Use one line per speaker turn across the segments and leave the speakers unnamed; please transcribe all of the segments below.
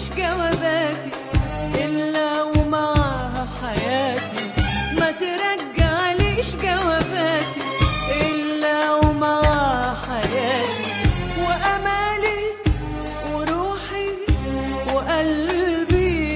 جواباتي إلا ومعها حياتي ما ترجعليش جواباتي إلا ومعها حياتي وأمالي وروحي وقلبي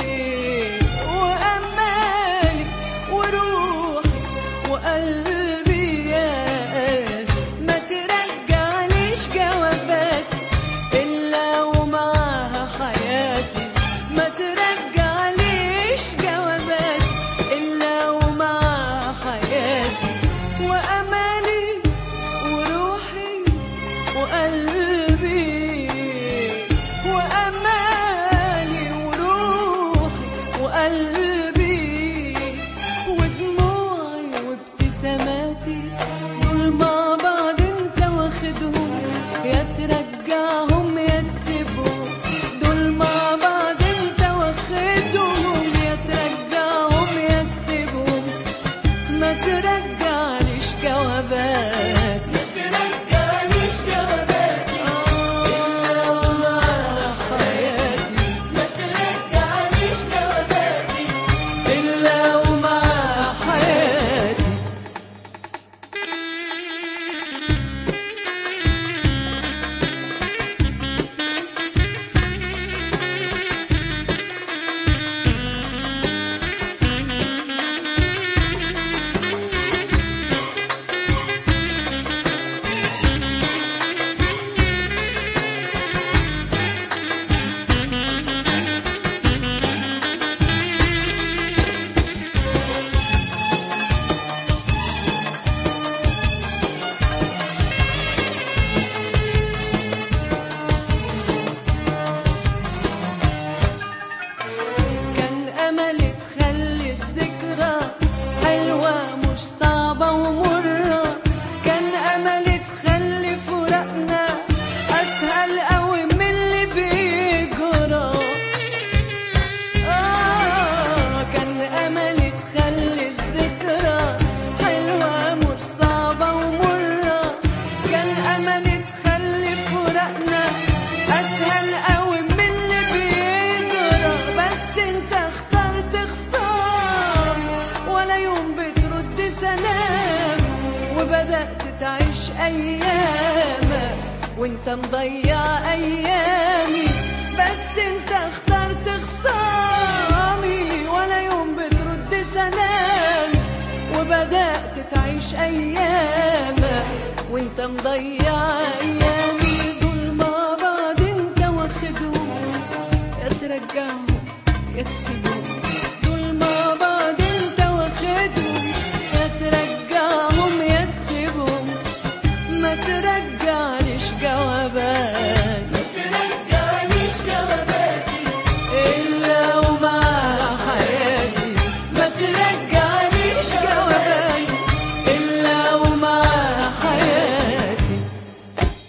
وأمالي وروحي وقلبي يا قلبي ما ترجعليش جواباتي إلا ومعها حياتي ما ترجعليش جواباتي إلا ومعها حياتي وأمالي وروحي وقلبي وأمالي وروحي وقلبي ودموعي وابتساماتي دول مع بعض انت واخدهم يا ترجعهم يا تسيبهم دول مع بعض انت واخدهم يا ترجعهم يا تسيبهم ما ترجعليش جوابات
ترجعليش جواباتي
إلا ومعها حياتي
ما ترجعليش جواباتي
إلا ومعها حياتي كان أملي تخلي الذكرى حلوة مش صعبة ومرة كان أملي تخلي فراقنا أسهل قوي من اللي بيجرى آه كان أملي تخلي الذكرى حلوة مش صعبة ومرة كان أملي تخلي فراقنا أسهل قوي من اللي بيجرى بس أنت اخترت خصام ولا يوم بترد سلام وبدأت تعيش أيامك وانت مضيع أيامي بس انت اخترت خصامي ولا يوم بترد سلام وبدأت تعيش أيامك وانت مضيع أيامي دول مع بعض انت واخدهم يا ترجعهم يا تسيبهم دول مع بعض انت واخدهم يا ترجعهم يا تسيبهم ما ترجعليش جوابات
ترجعليش جواباتي
إلا ومعها حياتي ما ترجعليش جواباتي إلا ومعها حياتي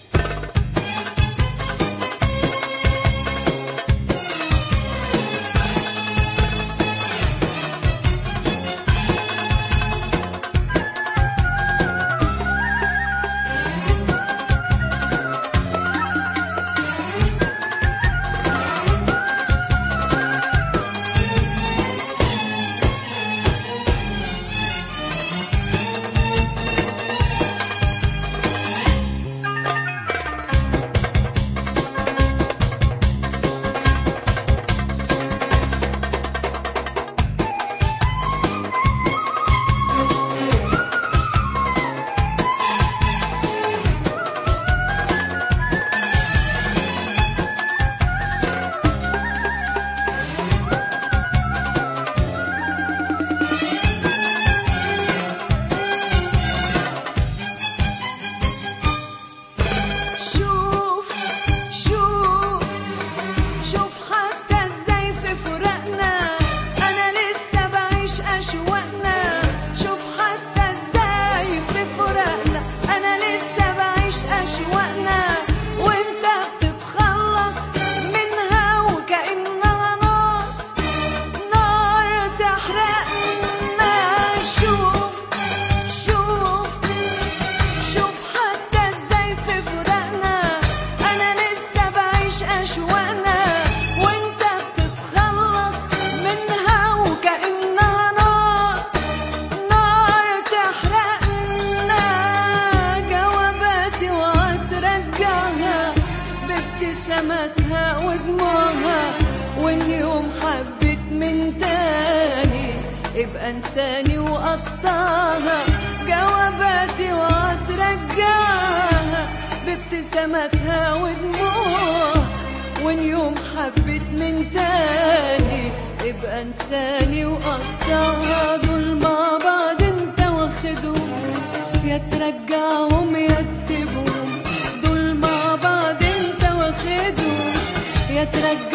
بابتساماتها ودموعها وان يوم حبت من تاني ابقى انساني وقطعها جواباتي وهترجعها بابتساماتها ودموعها وان يوم حبت من تاني ابقى انساني وقطعها دول مع بعض انت واخدهم يا ترجعهم يا تسيبهم دول مع بعض انت واخدهم يا ترجعهم